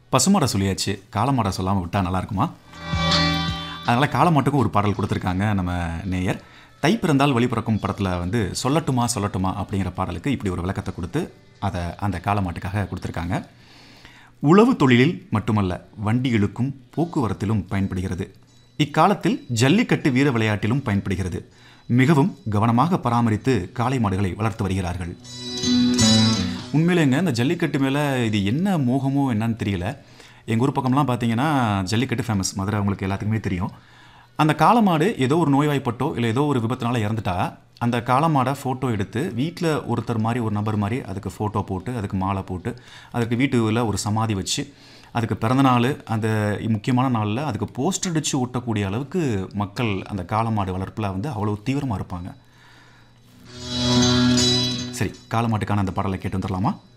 பசுமாடை சொல்லியாச்சு காளமாடை சொல்லாமல் விட்டால் நல்லா இருக்குமா அதனால் காளமாட்டுக்கும் ஒரு பாடல் கொடுத்துருக்காங்க நம்ம நேயர் தை பிறந்தால் வழி பிறக்கும் படத்தில் வந்து சொல்லட்டுமா சொல்லட்டுமா அப்படிங்கிற பாடலுக்கு இப்படி ஒரு விளக்கத்தை கொடுத்து அதை அந்த காளமாட்டுக்காக கொடுத்துருக்காங்க உழவு தொழிலில் மட்டுமல்ல வண்டிகளுக்கும் போக்குவரத்திலும் பயன்படுகிறது இக்காலத்தில் ஜல்லிக்கட்டு வீர விளையாட்டிலும் பயன்படுகிறது மிகவும் கவனமாக பராமரித்து காளை மாடுகளை வளர்த்து வருகிறார்கள் உண்மையிலேங்க இந்த ஜல்லிக்கட்டு மேலே இது என்ன மோகமோ என்னன்னு தெரியல எங்கள் ஊர் பக்கம்லாம் பார்த்தீங்கன்னா ஜல்லிக்கட்டு ஃபேமஸ் மதுரை அவங்களுக்கு எல்லாத்துக்குமே தெரியும் அந்த காளமாடு ஏதோ ஒரு நோய்வாய்ப்பட்டோ இல்லை ஏதோ ஒரு விபத்துனால இறந்துட்டா அந்த காளமாடை ஃபோட்டோ எடுத்து வீட்டில் ஒருத்தர் மாதிரி ஒரு நபர் மாதிரி அதுக்கு ஃபோட்டோ போட்டு அதுக்கு மாலை போட்டு அதுக்கு வீட்டுல ஒரு சமாதி வச்சு அதுக்கு பிறந்தநாள் அந்த முக்கியமான நாளில் அதுக்கு போஸ்டர் அடித்து ஒட்டக்கூடிய அளவுக்கு மக்கள் அந்த காளமாடு வளர்ப்பில் வந்து அவ்வளோ தீவிரமாக இருப்பாங்க சரி காளமாட்டுக்கான அந்த பாடலை கேட்டு வந்துடலாமா